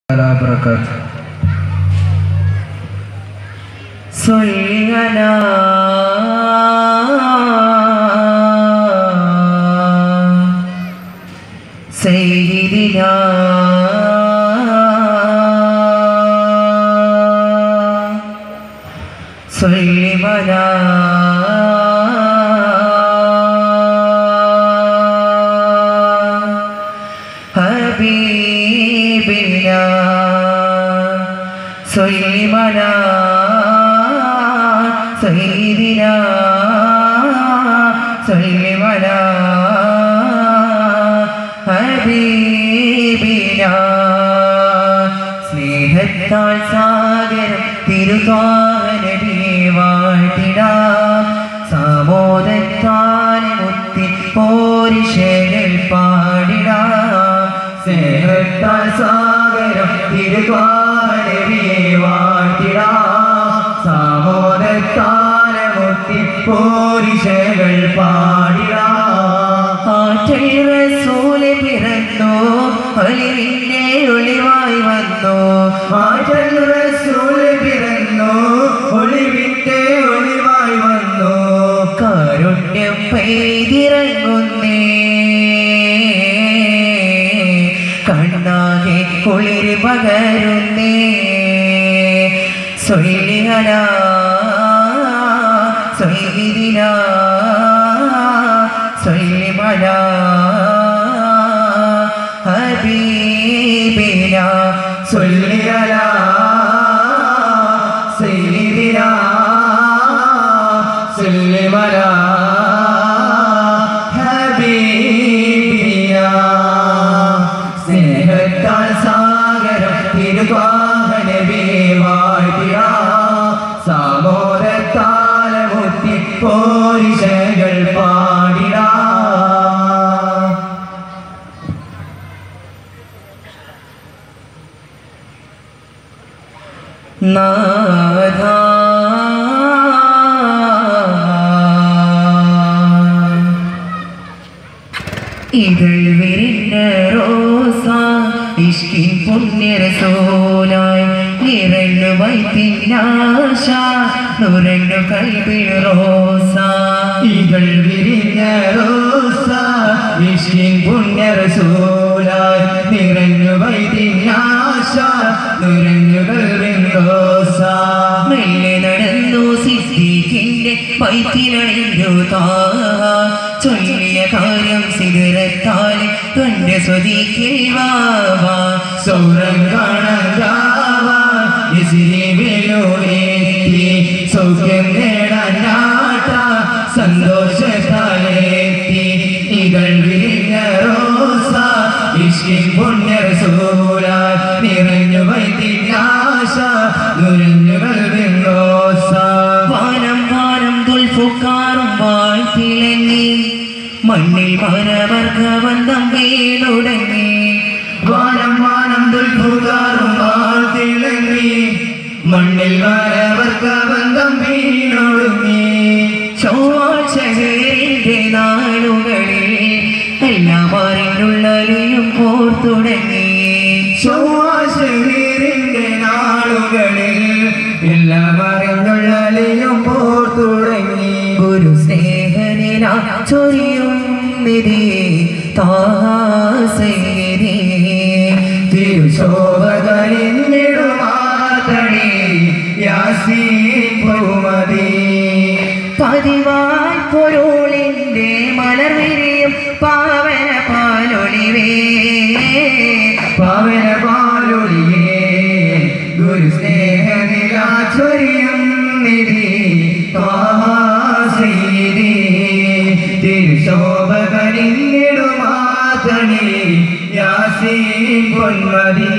تعالى وبركاته صل على سيدنا صل على حبيبنا صل على سيدنا صل على حبيبنا സ്നേഹത്താൽ സാഗരം തിരുവാനടിയെ വാഴ്ത്തിടാം സാമോദത്താൽ മുത്തി പോരിഷകൾ പാടിടാം സ്നേഹത്താൽ സാഗരം തിരുവാനടിയെ വാഴ്ത്തിടാം സാമോദത്താൽ മുത്തി പോരിഷകൾ പാടിടാം ആറ്റൽ റസൂല് പിറന്നു ഒലിവിന്റെ ഒളിവായി വന്നു ആറ്റൽ റസൂല് പിറന്നു ഒളിവിന്റെ ഒളിവായി വന്നു കാരുണ്യം പെയ്തിറങ്ങുന്നേ കണ്ണാകെ കുളിര് പകരുന്നേ സൊല്ലിഹല സൊല്ലിദിന സൊല്ലിമല ഹബീബിന സൊല്ലിഹല സയ്യിദിന സൊല്ലിമല ഹബീബിന സ്നേഹത്താൽ സാഗരം തിരുവാഹനവേ വാഴ്ത്തിയ സാമോദത്താല മുത്തി പോരിശകൾ പാടിട നാഥ ഇതൾ വിരിഞ്ഞ റോസ ഇഷ്കിൻ പുണ്യരസോലായി നിറഞ്ഞു വൈത്തിനാശ നുരഞ്ഞു കൽവിൽ റോസ ഇതൾ വിരിഞ്ഞ റോസ ഇഷ്കിൻ പുണ്യരസോലായി നിറഞ്ഞു വൈത്തിനാശ നുരഞ്ഞു കൽവിൽ റോസ മെല്ലെ നടന്നു സിദ്ദീഖിന്റെ പൈത്തിനണിഞ്ഞു താ ചൊല്ലിയ കാര്യം സിഗരത്താല് തൊന്റെ സ്വദിക്കിൽ വാവാ സൗരം കാണാവാ സൗഖ്യം നേടാൻ നാട്ട സന്തോഷത്താലെത്തി ഇകൾ വിരിഞ്ഞ റോസ ഇഷ്കിൻ പുണ്യസൂല നിറഞ്ഞു വൈത്തിനാശ നുരഞ്ഞു കൽവിൻ റോസ വാനം വാനം ദുൽഫുക്കാറും വാഴ്ത്തിളങ്ങി മണ്ണിൽ മരവർഗബന്ധം വീണുടങ്ങി വാനം വാനം ദുൽഫുക്കാറും വാഴ്ത്തിളങ്ങി മണ്ണിൽ മരവർഗബന്ധം വീണൊടുങ്ങി ചൊവ്വാഴ്ചകളിന്റെ നാളുകളിൽ എല്ലാം അറിഞ്ഞുള്ളലിയും പോർത്തുടങ്ങി ചൊവ്വാഴ്ചകളിന്റെ നാളുകളിൽ എല്ലാം അറിഞ്ഞുള്ളലിയും പോർത്തുടങ്ങി ഗുരു സ്നേഹനില ചൊരിയും നിധി താസേരി തിരുശോഭകരിഞ്ഞിടുമാതണി യാസീ ഭൂമതി പതിവായി പൊരുളിന്റെ മലർവിരിയും പാവന പാലൊളിവേ പാവന പാലൊളിയേ ഗുരു സ്നേഹനിലാചൊരിയും നിധി താഹാസീതി തിരുശോഭ കരിഞ്ഞിടുമാതണി യാസീ പൊന്മതി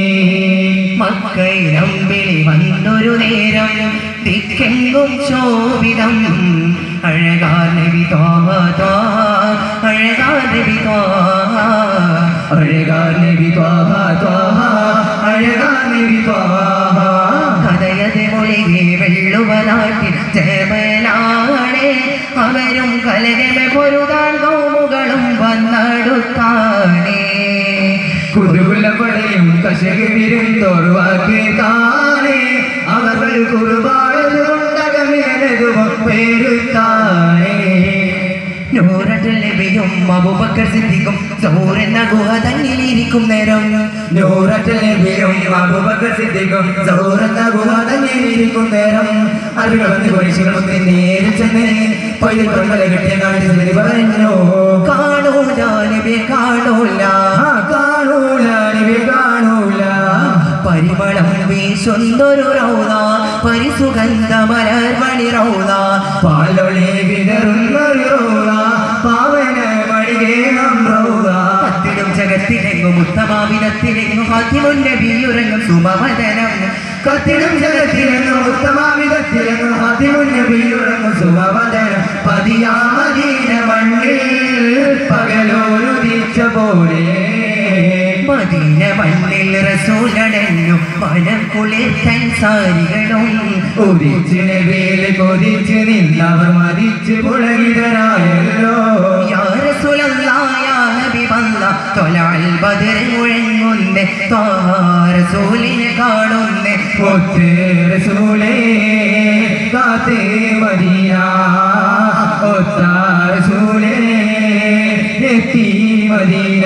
മക്കൈരമ്പിളി വന്നൊരു നേരം ദിക്കെങ്കും ശോഭിതം അഴകാർ നബി ത്വാഹ ത്വാഹ അഴകാർ നബി ത്വാഹ അഴകാർ നബി ത്വാഹ ത്വാഹ അഴകാർ നബി ത്വാഹ കഥയതെ മൊഴികെ വെള്ളുവനാട്ടിൽ ജയമലാണേ അവരും കലകമ പൊരുതാൻ കൗമുകളും വന്നടുത്താനേ കുതുകുലപടയും കശ കർഷക വിരുന്നോർവാക്ക് താനേ അവർ കുറുപാടുകൊണ്ടകമിലതും പേരുത്താനേ നൂറട്ടുൽ നബിയും അബൂബക്കർ സിദ്ദീഖും സൂർ എന്ന ഗുഹ തന്നിലിരിക്കും നേരം നൂറത്തിൽ നബിയും അബൂബക്കർ സിദ്ദീഖും സൗറന്ന ഗുഹാതന്നിരിക്കും നേരം അറിവ് വന്ന് കുരിശുകൾ മുന്നിൽ നേരിൽ ചെന്ന് പൈതൽ പെൺമല കെട്ടിയ കാണിച്ചു പറഞ്ഞു കാണൂല നബി കാണൂല ആ കാണൂല നബി കാണൂല പരിമളം വീശുന്നൊരു റൗദ പരിസുഗന്ധ മലർമണി റൗദ പാലൊളി വിതറുന്നൊരു റോള പാവന മടികേണം റോള കത്തിടും ജഗത്തിലെങ്ങും ഉത്തമാവിധത്തിലെങ്ങും ഫാത്തിമുൻ നബിയുറങ്ങും സുമവദനം കത്തിടും ജലത്തിലെങ്ങും ഉത്തമാവിധത്തിലെങ്ങും അതിമുന്നബിയുറങ്ങും സുഖവദന പതിയാമദീന മണ്ണിൽ പകലോരുദിച്ച പോലെ മദീന മണ്ണിൽ റസൂലടഞ്ഞു മനം കുളിർത്തൻ സാരികളും ഉദിച്ച് നബിയിൽ കൊതിച്ച് നിന്നവർ മതിച്ച് പുളകിതരായല്ലോ യാ റസൂലല്ലാഹ് യാ ഹബീബല്ലാഹ് തൊലാൽ ബദർ മുഴങ്ങുന്നേ ത്വാഹ റസൂലിനെ കാണുന്നേ ഒത്ത് റസൂലേ കാത്തേ മദീന ഒത്ത റസൂലേ എത്തി മദീന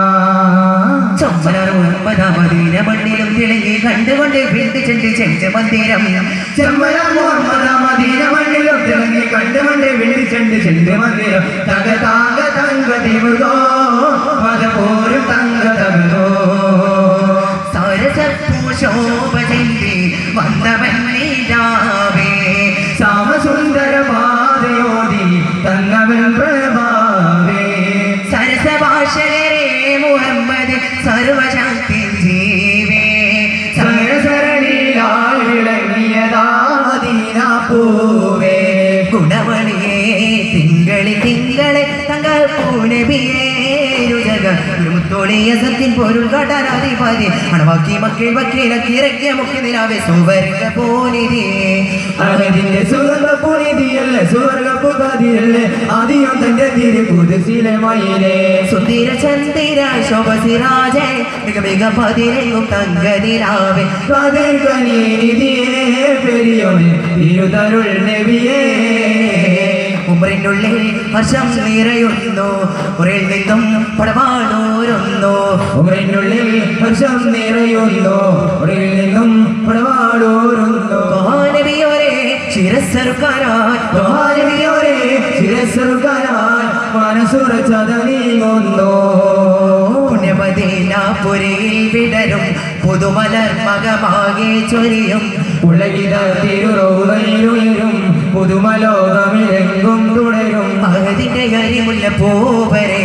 ചമ്മലറുമ്പത മദീന മണ്ണിലും തിളങ്ങി കണ്ടുകൊണ്ട് വീണ്ടും ചെന്ന് ചെഞ്ച മന്ദിരം ചെമ്മല മുഹമ്മദ മദീന മണ്ണിലും തിളങ്ങി കണ്ടുമണ്ട് വിളിച്ചണ്ട് ചെണ്ട് മന്ദിരം തക താക തങ്ക തിമുതോ മത പോരും തങ്ക തകതോ സരസപ്പൂശോഭ ചെന്തി വന്നവൻ നീരാവേ സാമസുന്ദര പാതയോതി തന്നവൻ പ്രഭാവേ സരസഭാഷകരെ മുഹമ്മദ് സർവശക്തി ജീവേ സരസരണിയാൾ വിളങ്ങിയതാദീന പൂവേ ഗുണമണിയേ തിങ്കളി തിങ്കളെ തങ്കൾ പൂനബിയേ ജഗ മുത്തോളിയ സത്യൻ പൊരുൾ കാട്ടാനാധിപതി അണവാക്കി മക്കൾ വക്കീലക്കി ഇറക്കിയ മുഖ്യ നിലാവെ സുവർഗ പോനിരിയേ അഹദിന്റെ സുഗന്ധ പുനിതിയല്ലേ സുവർഗ പുകാതിയല്ലേ ആദ്യം തന്റെ തിരു കുതിസിലെ മയിലേ സുന്ദര ചന്ദിര ശോഭസിരാജേ മിക മിക പതിനെങ്ങും തങ്ക നിലാവെ കാതിൽ കനീനിധിയേ പെരിയോനെ തിരുതരുൾ നബിയേ ഉമ്മറിനുള്ളിൽ ഹർഷം നിറയുന്നു ഉറയിൽ നിന്നും പടവാടോരുന്നു ഉമറിനുള്ളിൽ ഹർഷം നിറയുന്നു ഉടലിൽ നിന്നും പടവാടൂരുന്നു മഹാനബിയോരെ ശിരസ്സറുക്കാനായി മഹാനബിയോരെ ശിരസ്സുകാരാൻ മനസ്സുറച്ചത നീങ്ങുന്നു പുണ്യമദീനാപുരയിൽ വിടരും പുതുമലർ മകമാകെ ചൊരിയും ഉലകിത തിരുറോതയിലുയരും പുതുമലോകമിലെങ്കും തുടരും അഹദിന്റെ അരിമുള്ള പൂവരെ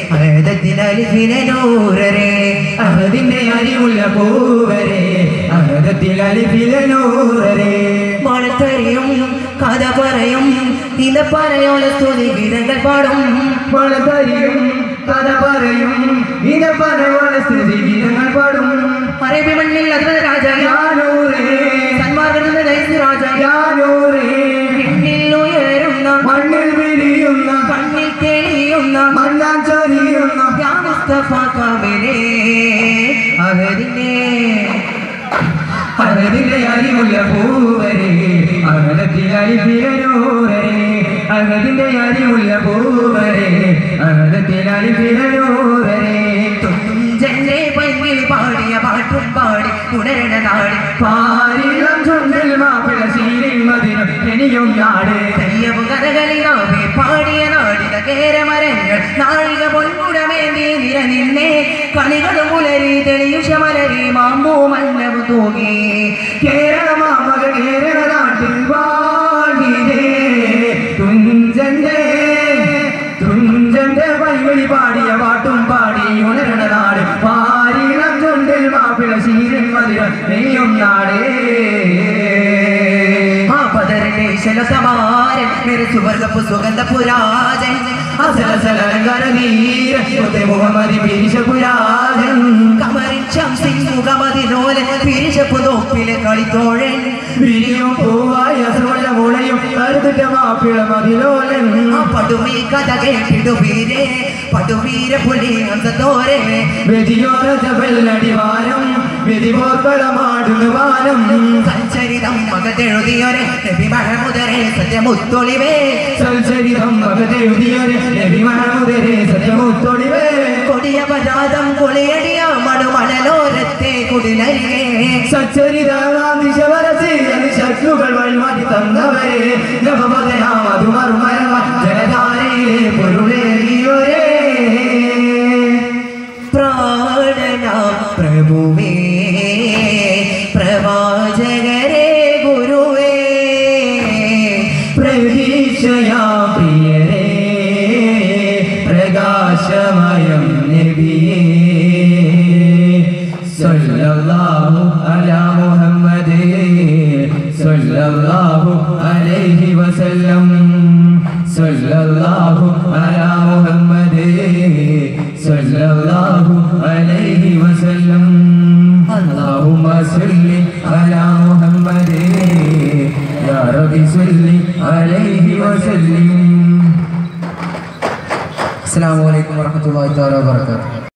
അഹദത്തിനലിഫിനൂരരെ അഹദിന്റെ അരിമുള്ള പൂവരെ അഹദത്തിൽ അലിഫിലനൂറരെ മഴത്തറിയും കഥ പറയും ഇന്ന് പറയോല സ്തുതി ഗീതങ്ങൾ പാടും മഴതരിയും കഥ പറയും ഇന പരവണ സ്ഥിതി ഗീതങ്ങൾ പാടും അറേബ്യ മണ്ണിൽ അദ്ഭുത രാജായ യാനൂറേ സന്മാർഗ രാജായ യാനൂറേ മണ്ണിൽ ഉയരുന്ന മണ്ണിൽ വിരിയുന്ന കണ്ണിൽ തെളിയുന്ന മണ്ണാൻ ചൊരിയുന്ന യാ മുസ്തഫ കാമിലേ അഹദിനെ അഹദിന്റെ അരിമുല്ല പൂവരെ അഹദത്തിൽ അലിഫിലനൂറരെ അഹദിന്റെ അരിമുല്ല പൂവരെ അഹദത്തിൽ അലിഫിലനൂറരെ തുഞ്ചന്റെ പൈങ്കിൽ പാടിയ പാട്ടും പാടി ഉണരണ നാടി പാരിളം ചുണ്ടിൽ മാപ്പിള ശീലിൽ മതിനും എനിയും നാട് തെയ്യവ് കഥകളിലാവേ പാടിയ നാടിക കേരമരങ്ങൾ നാഴിക പൊൻകുടമേന്തി നിര നിന്നെ കളികളും ഉലരി തെളിയുഷമലരി മാമ്പൂ മന്നവ് തൂകി കേരള മാമക കേരള നാട്ടിൽ വാഴിതേ തുഞ്ചന്റെ തുഞ്ചന്റെ വൈവഴി പാടിയ പാട്ടും പാടി ഉണരണ നാട് പാരിളം ചുണ്ടിൽ മാപ്പിള ശീലിൽ മതിരം നെയ്യും നാടേ ആ പദരന്റെ ശലസമാരൻ മേരെ സുവർഗപ്പു സുഗന്ധ പുരാജൻ മുഹമ്മദി പീരിശപുരാജൻ കമറിൻ ശംസിൻ മുഖമതിനോലെ പിരിശപ്പു നോപ്പിലെ കളിത്തോഴൻ വിരിയും പൂവായ സുവള മുളയും കരുതുറ്റ മാപ്പിള മതിലോലൻ ആ പടുമീ കഥ കേട്ടിടുവീരെ പടുവീര പുലി ഹംസത്തോരെ വെതിയോര ജബല്ലടിവാരം വിധിപോർക്കളമാടുന്നു വാനം സഞ്ചരിതം മകതെഴുതിയൊരെ നബി മഹമുദരെ സത്യമുത്തൊളിവേ സൽചരിതം മകതെഴുതിയൊരു നബി മഹമുദരെ സത്യമുത്തൊടിവേ കൊടിയ പരാതം കൊളിയടിയ മണുമണലോരത്തെ കുടിലരികെ ശത്രുക്കൾ വഴിമാറ്റി തന്നവരെ നവമതനാം അത് മറുമരമ ജനധാരയിലെ പൊരുളേറിയൊരേ പ്രാണനാം പ്രഭുവേ പ്രവാചകരെ ഗുരുവേ പ്രതീക്ഷയാ പ്രിയരേ പ്രകാശമയം നബിയേ സല്ലല്ലാഹു അലാ മുഹമ്മദ് സല്ലല്ലാഹു അലൈഹി വസല്ലം സല്ലല്ലാഹു അലാ മുഹമ്മദ് സല്ലല്ലാഹു അലൈഹി വസല്ലം اللهم صل على محمد يا رب صل عليه وسلم അസ്സാം വലൈക്കും വാഹമത്തല്ലാ വാബർക്കാത്തു